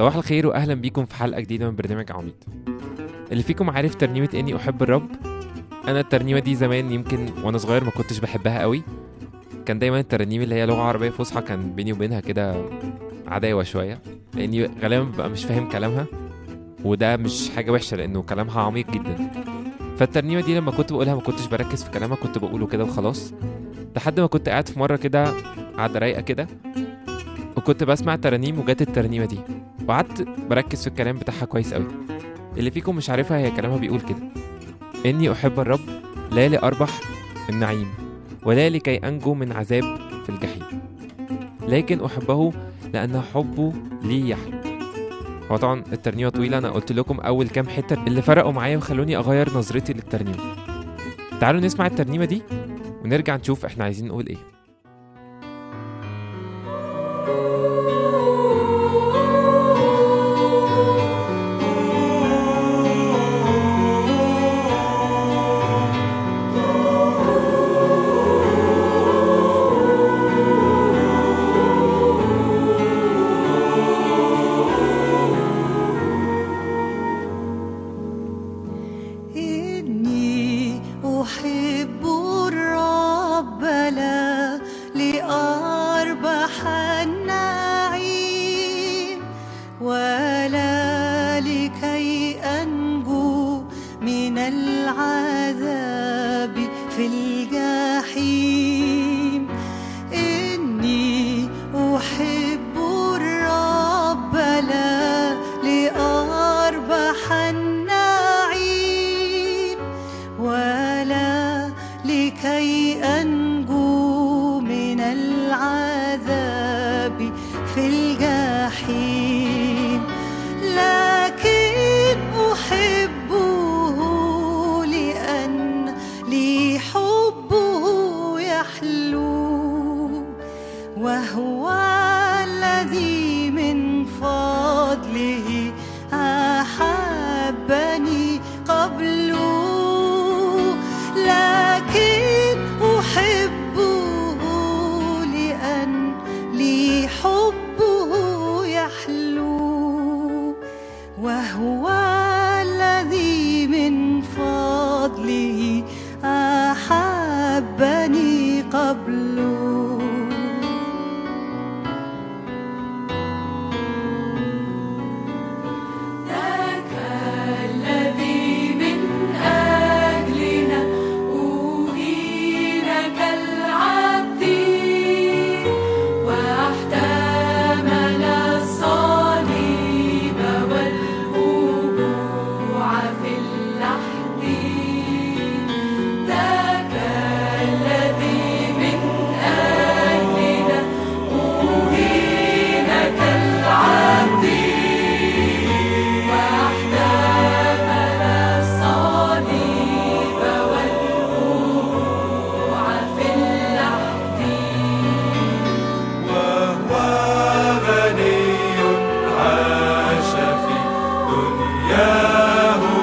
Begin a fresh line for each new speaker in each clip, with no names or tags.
صباح الخير واهلا بيكم في حلقه جديده من برنامج عميد اللي فيكم عارف ترنيمه اني احب الرب انا الترنيمه دي زمان يمكن وانا صغير ما كنتش بحبها قوي كان دايما الترانيم اللي هي لغه عربيه فصحى كان بيني وبينها كده عداوه شويه لاني غالبا ببقى مش فاهم كلامها وده مش حاجه وحشه لانه كلامها عميق جدا فالترنيمه دي لما كنت بقولها ما كنتش بركز في كلامها كنت بقوله كده وخلاص لحد ما كنت قاعد في مره كده قاعده رايقه كده وكنت بسمع ترانيم وجت الترنيمه دي وقعدت بركز في الكلام بتاعها كويس قوي اللي فيكم مش عارفها هي كلامها بيقول كده اني احب الرب لا لاربح النعيم ولا لكي انجو من عذاب في الجحيم لكن احبه لان حبه لي يحلو هو طبعا الترنيمه طويله انا قلت لكم اول كام حته اللي فرقوا معايا وخلوني اغير نظرتي للترنيمه تعالوا نسمع الترنيمه دي ونرجع نشوف احنا عايزين نقول ايه
إني أحب الرب لا لأربح النعيم ولا لكي أنجو من العذاب في الجحيم إني أحب الرب لا لأربح النعيم ولا لكي أنجو من العذاب في الجحيم لكن أحبه لأن لي حبه يحلو وهو الذي من فضله أحبني قبله لكن أحبه لأن لي حبه يحلو وهو الذي من فضله أحبني قبله
ذاك الذي من أجلنا أهين كالعبد واحتمل الصليب والوقوع في اللحد ذاك الذي من أجلنا أهين كالعبد واحتمل الصليب والوقوع في اللحد
وهو غني عاش في دنياه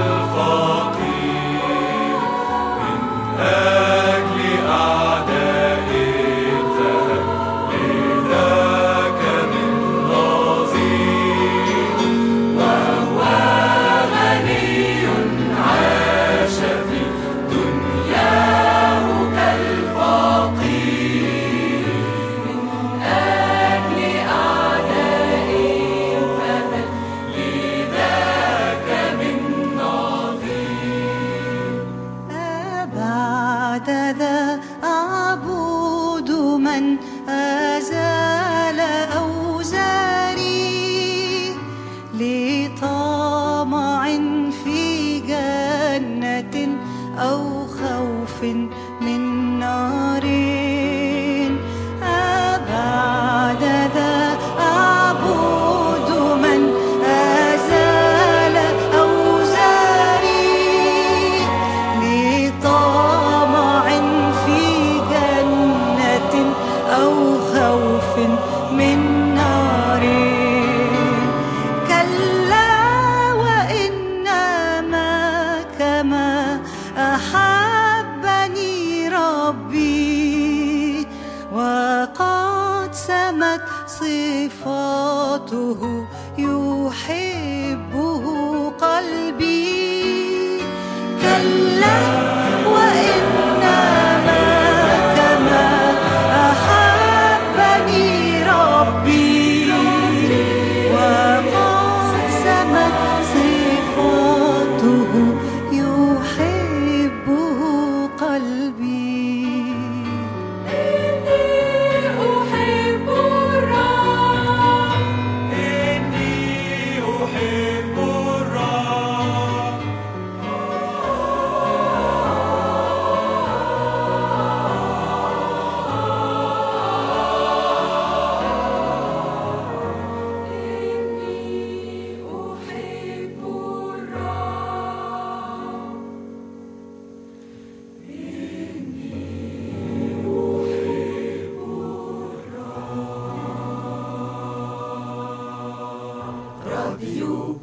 كالفقير من أجل أعداء الذهب لذاك من نظير وهو غني عاش في دنياه كالفقير
أجل أعداء فهل لذاك من نظير
بعد ذا أعبد من أزال أوزاري لطمع في جنة أو خوف من نار بعد ذا أعبد من أزال أوزاري لطمع في جنة أو خوف من نار كلا وإنما كما أحبني ربي وقد سمت صفاته يوم
راديو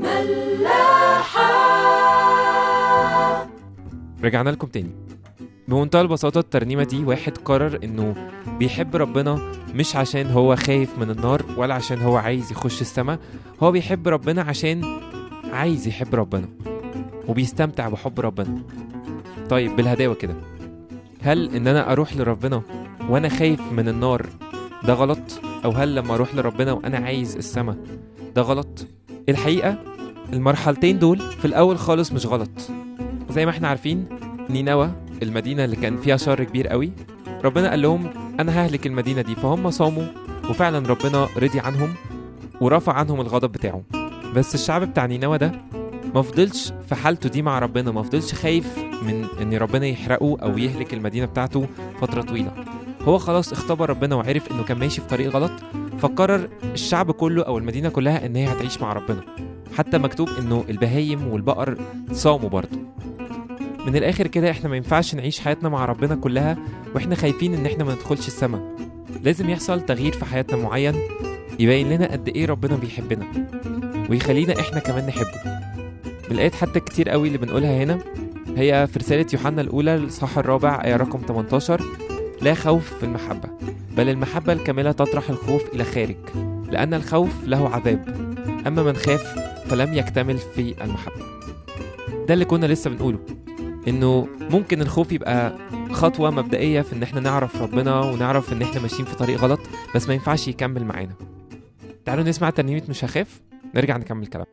ملاحة
رجعنا لكم تاني بمنتهى البساطة الترنيمة دي واحد قرر انه بيحب ربنا مش عشان هو خايف من النار ولا عشان هو عايز يخش السماء هو بيحب ربنا عشان عايز يحب ربنا وبيستمتع بحب ربنا طيب بالهداوة كده هل ان انا اروح لربنا وانا خايف من النار ده غلط او هل لما اروح لربنا وانا عايز السماء ده غلط الحقيقة المرحلتين دول في الاول خالص مش غلط زي ما احنا عارفين نينوى المدينة اللي كان فيها شر كبير قوي ربنا قال لهم أنا ههلك المدينة دي فهم صاموا وفعلا ربنا رضي عنهم ورفع عنهم الغضب بتاعه بس الشعب بتاع نينوى ده ما فضلش في حالته دي مع ربنا ما فضلش خايف من ان ربنا يحرقه او يهلك المدينة بتاعته فترة طويلة هو خلاص اختبر ربنا وعرف انه كان ماشي في طريق غلط فقرر الشعب كله او المدينة كلها ان هي هتعيش مع ربنا حتى مكتوب انه البهايم والبقر صاموا برضه من الاخر كده احنا ما ينفعش نعيش حياتنا مع ربنا كلها واحنا خايفين ان احنا ما ندخلش السماء لازم يحصل تغيير في حياتنا معين يبين لنا قد ايه ربنا بيحبنا ويخلينا احنا كمان نحبه بالايات حتى كتير قوي اللي بنقولها هنا هي في رسالة يوحنا الأولى الصح الرابع آية رقم 18 لا خوف في المحبة بل المحبة الكاملة تطرح الخوف إلى خارج لأن الخوف له عذاب أما من خاف فلم يكتمل في المحبة ده اللي كنا لسه بنقوله انه ممكن الخوف يبقى خطوه مبدئيه في ان احنا نعرف ربنا ونعرف ان احنا ماشيين في طريق غلط بس ما ينفعش يكمل معانا تعالوا نسمع ترنيمه مش هخاف نرجع نكمل كلام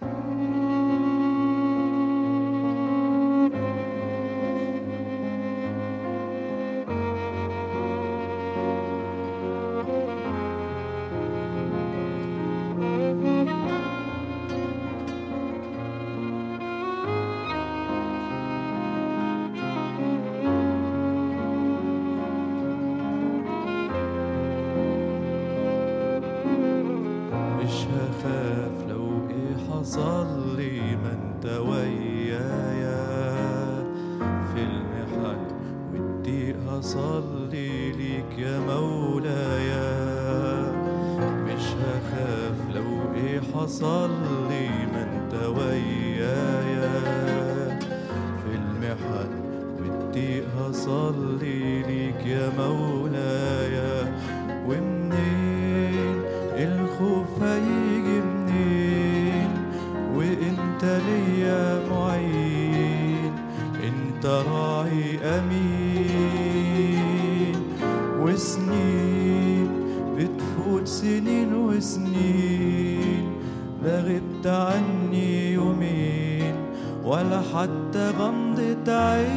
مش هخاف لو ايه حصل لي ما انت ويايا في المحن والضيق هصلي ليك يا مولايا مش هخاف لو ايه حصل لي ما انت ويايا في المحن والضيق هصلي ليك يا مولايا ومنين الخوف هيجي منين وانت ليا معين انت راعي امين وسنين بتفوت سنين وسنين لا غبت عني يومين ولا حتى غمضة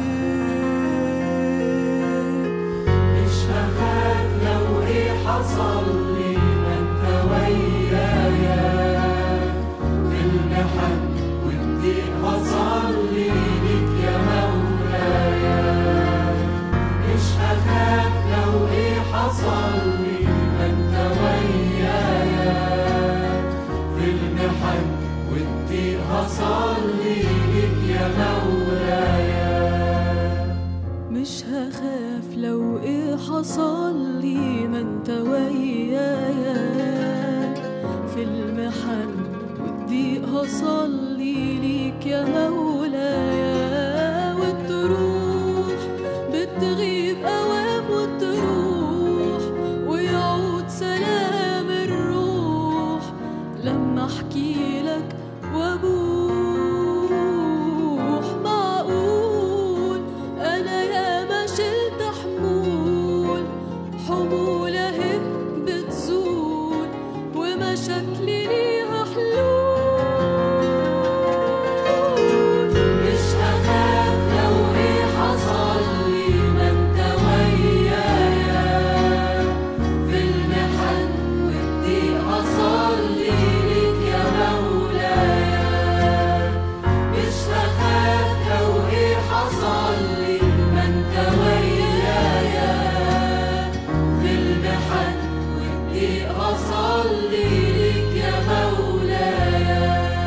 عين
مش هخاف لو ايه حصل لي ما انت ويايا في المحن والضيق هصلي ليك يا مولايا مش هخاف لو ايه حصل لي ما انت ويايا في المحن والضيق هصلي ليك يا مولايا
مش هخاف لو ايه حصل لي ما انت ويايا في المحن والضيق هصلي ليك يا مولايا والتروح بتغيب اوام وتروح ويعود سلام الروح لما احكي لك وابوح معقول انا يا ما شلت حمول حمول اهي بتزول ومشاكلي ليها حلول
مش هخاف لو ايه حصل لي ما انت ويايا في المحن والضيق هصلي ليك يا مولايا مش هخاف لو ايه حصل لي ما انت ويايا في المحن والضيق هصلي ليك يا مولايا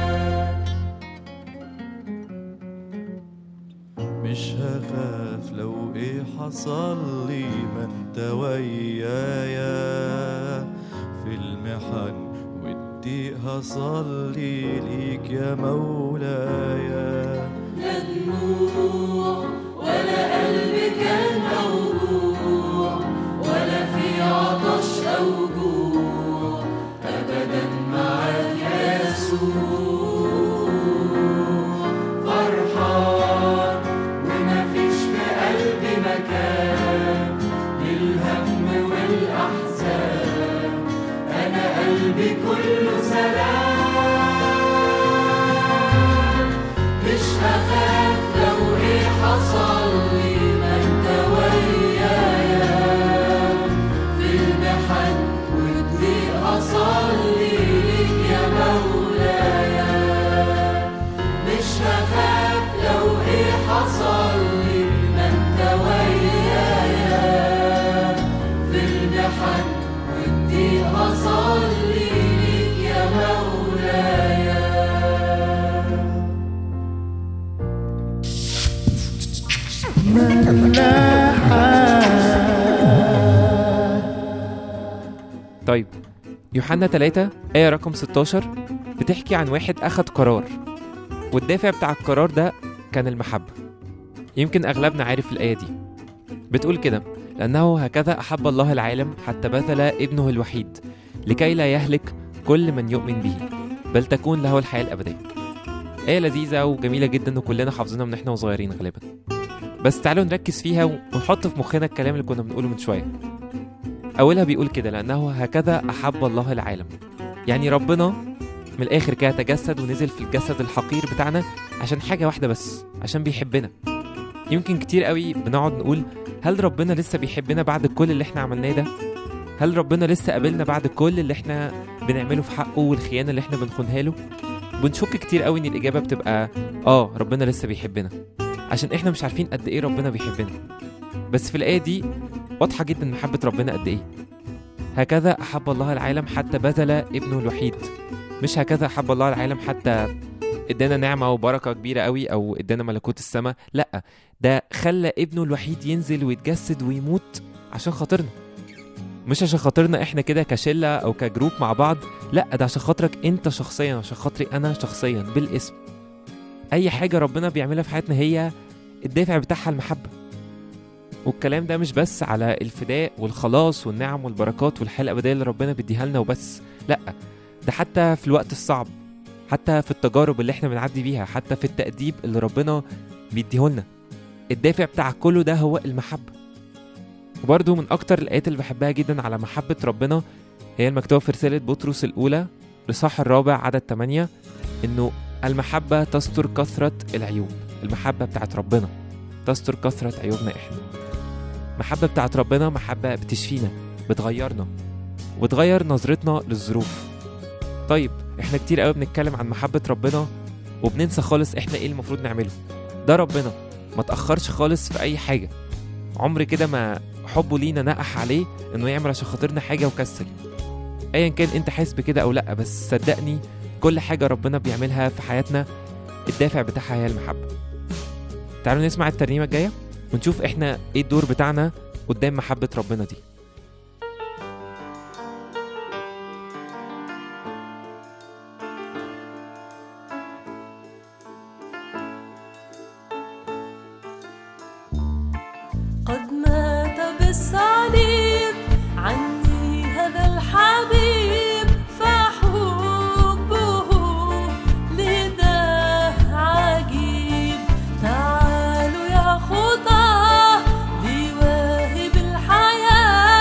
مش هخاف لو ايه حصل لي ما انت ويايا في المحن والضيق هصلي ليك يا مولاي
لا دموع ولا قلب كان موجوع ولا في عطش أو جوع أبدا معاك يا يسوع فرحان ومفيش في قلبي مكان للهم والأحزان أنا قلبي كله سلام مش هخاف لو ايه حصل لي ما انت ويايا في المحن والضيق اصلي ليك يا مولايا مش هخاف لو ايه حصل لي ما انت ويايا في المحن والضيق اصلي ليك يا مولايا
طيب يوحنا 3 آية رقم 16 بتحكي عن واحد أخد قرار والدافع بتاع القرار ده كان المحبة يمكن أغلبنا عارف الآية دي بتقول كده لأنه هكذا أحب الله العالم حتى بذل ابنه الوحيد لكي لا يهلك كل من يؤمن به بل تكون له الحياة الأبدية آية لذيذة وجميلة جدا وكلنا حافظينها من احنا وصغيرين غالبا بس تعالوا نركز فيها ونحط في مخنا الكلام اللي كنا بنقوله من شوية أولها بيقول كده لأنه هكذا أحب الله العالم يعني ربنا من الآخر كده تجسد ونزل في الجسد الحقير بتاعنا عشان حاجة واحدة بس عشان بيحبنا يمكن كتير قوي بنقعد نقول هل ربنا لسه بيحبنا بعد كل اللي احنا عملناه ده؟ هل ربنا لسه قابلنا بعد كل اللي احنا بنعمله في حقه والخيانة اللي احنا بنخونها له؟ بنشك كتير قوي ان الإجابة بتبقى اه ربنا لسه بيحبنا عشان احنا مش عارفين قد ايه ربنا بيحبنا بس في الآية دي واضحة جدا محبة ربنا قد ايه هكذا أحب الله العالم حتى بذل ابنه الوحيد مش هكذا أحب الله العالم حتى ادانا نعمة وبركة كبيرة قوي أو ادانا ملكوت السماء لأ ده خلى ابنه الوحيد ينزل ويتجسد ويموت عشان خاطرنا مش عشان خاطرنا احنا كده كشلة أو كجروب مع بعض لأ ده عشان خاطرك انت شخصيا عشان خاطري أنا شخصيا بالاسم أي حاجة ربنا بيعملها في حياتنا هي الدافع بتاعها المحبة والكلام ده مش بس على الفداء والخلاص والنعم والبركات والحياة الأبدية اللي ربنا بيديها لنا وبس لأ ده حتى في الوقت الصعب حتى في التجارب اللي احنا بنعدي بيها حتى في التأديب اللي ربنا بيديهولنا الدافع بتاع كله ده هو المحبة وبرضه من أكتر الآيات اللي بحبها جدا على محبة ربنا هي المكتوبة في رسالة بطرس الأولى لصح الرابع عدد 8 إنه المحبة تستر كثرة العيوب المحبة بتاعت ربنا تستر كثرة عيوبنا إحنا المحبة بتاعت ربنا محبة بتشفينا بتغيرنا وبتغير نظرتنا للظروف طيب احنا كتير قوي بنتكلم عن محبة ربنا وبننسى خالص احنا ايه المفروض نعمله ده ربنا ما تأخرش خالص في أي حاجة عمر كده ما حبه لينا نقح عليه انه يعمل عشان خاطرنا حاجة وكسل ايا كان انت حاسس بكده او لا بس صدقني كل حاجة ربنا بيعملها في حياتنا الدافع بتاعها هي المحبة تعالوا نسمع الترنيمة الجاية ونشوف احنا ايه الدور بتاعنا قدام محبة ربنا دي
قد مات بالصليب عني هذا الحبيب فحبه لذا عجيب تعالوا يا خطاه لواهب الحياة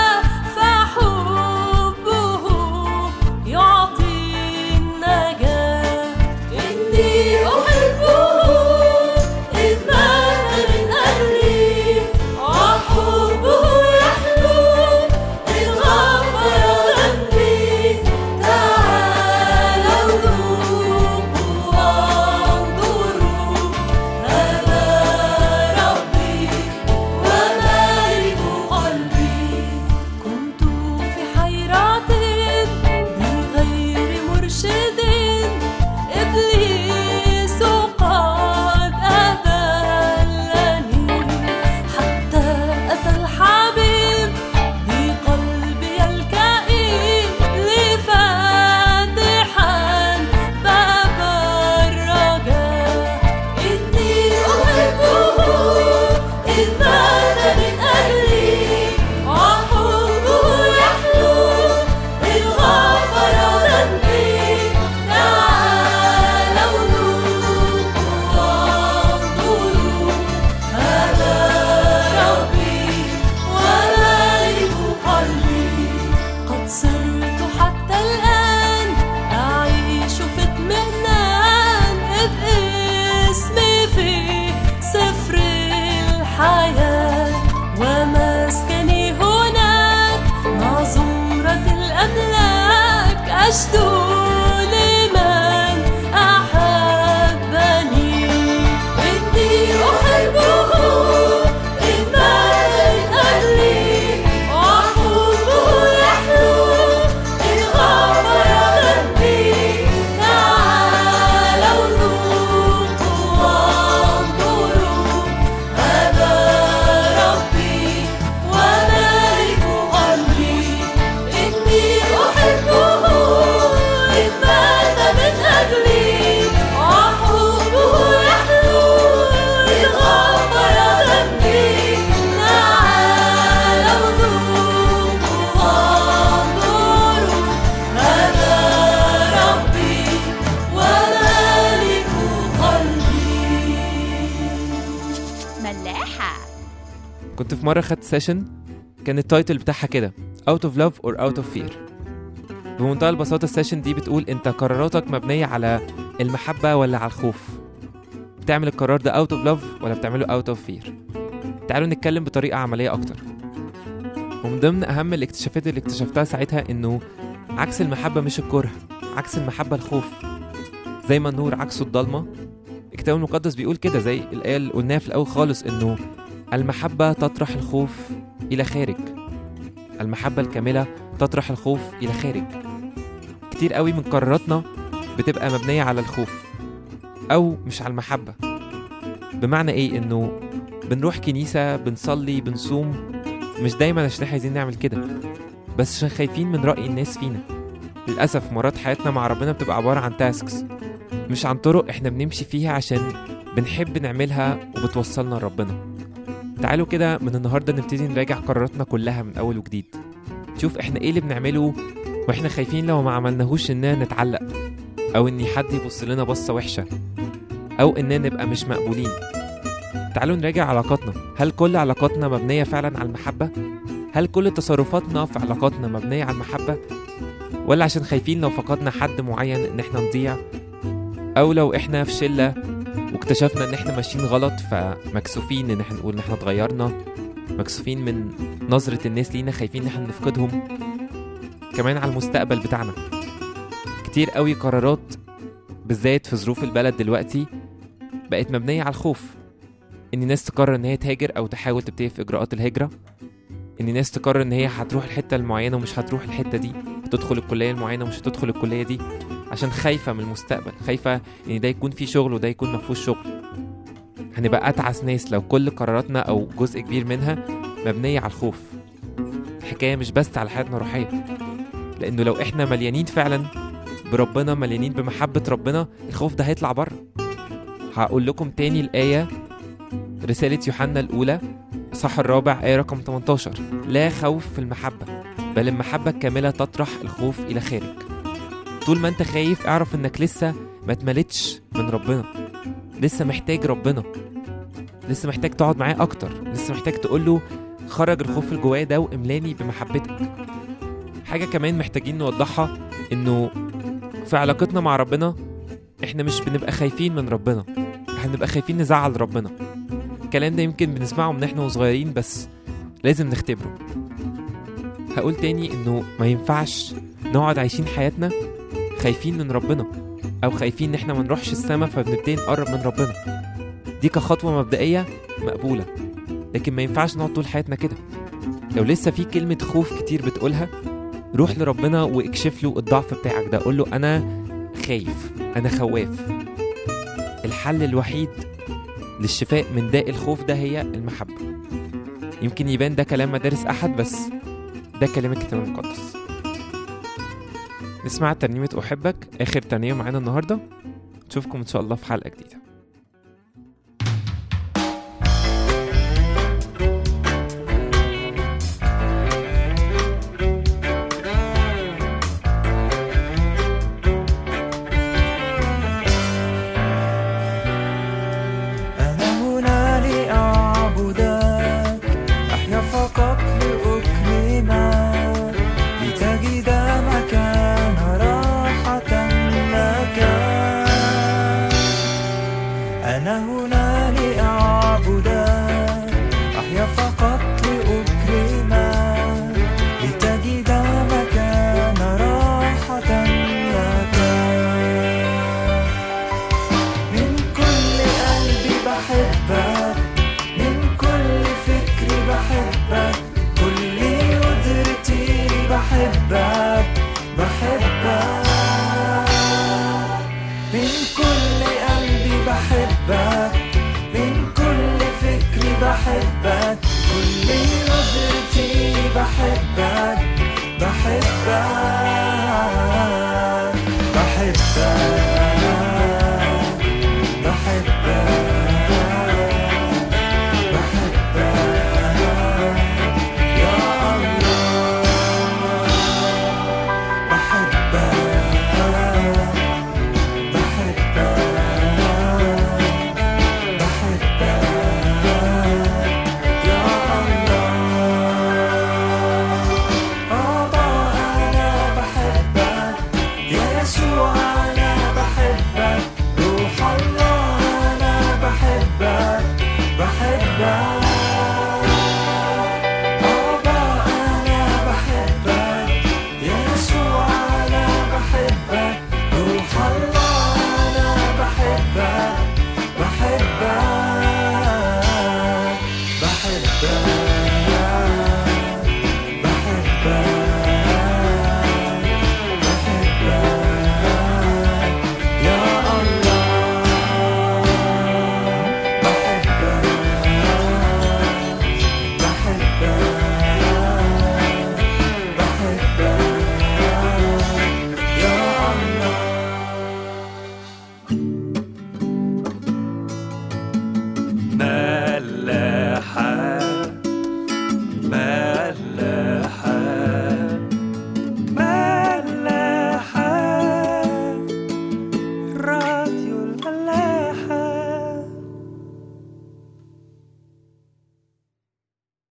مجد لمن أحبني إني أحبه إن مات من أجلي وحبه يحلو إن غفر ذنبي تعالوا ذوقوا وانظروا هذا ربي ومالك قلبي إني أحبه إذ مات من أجلي وحبه يحلو إذ غفر ذنبي تعالوا ذوقوا وانظروا هذا ربي ومالك قلبي
ملاحة
كنت في مره خدت سيشن كان التايتل بتاعها كده Out of Love or Out of Fear بمنتهى البساطة السيشن دي بتقول انت قراراتك مبنية على المحبة ولا على الخوف بتعمل القرار ده Out of Love ولا بتعمله Out of Fear تعالوا نتكلم بطريقة عملية أكتر ومن ضمن أهم الاكتشافات اللي اكتشفتها ساعتها إنه عكس المحبة مش الكره عكس المحبة الخوف زي ما النور عكسه الضلمة الكتاب المقدس بيقول كده زي الآية اللي قلناها في الأول خالص إنه المحبة تطرح الخوف إلى خارج المحبة الكاملة تطرح الخوف إلى خارج كتير قوي من قراراتنا بتبقى مبنية على الخوف أو مش على المحبة بمعنى إيه إنه بنروح كنيسة بنصلي بنصوم مش دايما عشان إحنا عايزين نعمل كده بس عشان خايفين من رأي الناس فينا للأسف مرات حياتنا مع ربنا بتبقى عبارة عن تاسكس مش عن طرق إحنا بنمشي فيها عشان بنحب نعملها وبتوصلنا لربنا تعالوا كده من النهارده نبتدي نراجع قراراتنا كلها من اول وجديد شوف احنا ايه اللي بنعمله واحنا خايفين لو ما عملناهوش اننا نتعلق او ان حد يبص لنا بصه وحشه او اننا نبقى مش مقبولين تعالوا نراجع علاقاتنا هل كل علاقاتنا مبنيه فعلا على المحبه هل كل تصرفاتنا في علاقاتنا مبنيه على المحبه ولا عشان خايفين لو فقدنا حد معين ان احنا نضيع او لو احنا في شله واكتشفنا ان احنا ماشيين غلط فمكسوفين ان احنا نقول ان احنا اتغيرنا مكسوفين من نظرة الناس لينا خايفين ان احنا نفقدهم كمان على المستقبل بتاعنا كتير قوي قرارات بالذات في ظروف البلد دلوقتي بقت مبنية على الخوف ان الناس تقرر ان هي تهاجر او تحاول تبتدي في اجراءات الهجرة ان الناس تقرر ان هي هتروح الحتة المعينة ومش هتروح الحتة دي هتدخل الكلية المعينة ومش هتدخل الكلية دي عشان خايفة من المستقبل خايفة ان ده يكون فيه شغل وده يكون مفهوش شغل هنبقى اتعس ناس لو كل قراراتنا او جزء كبير منها مبنية على الخوف الحكاية مش بس على حياتنا الروحية لانه لو احنا مليانين فعلا بربنا مليانين بمحبة ربنا الخوف ده هيطلع بره هقول لكم تاني الآية رسالة يوحنا الأولى صح الرابع آية رقم 18 لا خوف في المحبة بل المحبة الكاملة تطرح الخوف إلى خارج طول ما انت خايف اعرف انك لسه ما اتملتش من ربنا لسه محتاج ربنا لسه محتاج تقعد معاه اكتر لسه محتاج تقول له خرج الخوف اللي جوايا ده واملاني بمحبتك حاجة كمان محتاجين نوضحها انه في علاقتنا مع ربنا احنا مش بنبقى خايفين من ربنا احنا بنبقى خايفين نزعل ربنا الكلام ده يمكن بنسمعه من احنا وصغيرين بس لازم نختبره هقول تاني انه ما ينفعش نقعد عايشين حياتنا خايفين من ربنا او خايفين ان احنا ما نروحش السما فبنبتدي نقرب من ربنا دي كخطوه مبدئيه مقبوله لكن ما ينفعش نقعد طول حياتنا كده لو لسه في كلمه خوف كتير بتقولها روح لربنا واكشف له الضعف بتاعك ده قول له انا خايف انا خواف الحل الوحيد للشفاء من داء الخوف ده هي المحبه يمكن يبان ده كلام مدارس احد بس ده كلام الكتاب المقدس نسمع ترنيمة أحبك آخر ترنيمة معانا النهاردة نشوفكم إن شاء الله في حلقة جديدة
أنا هنا لأعبدك أحيا فقط لأكرمك لتجد مكان راحة لك أهلا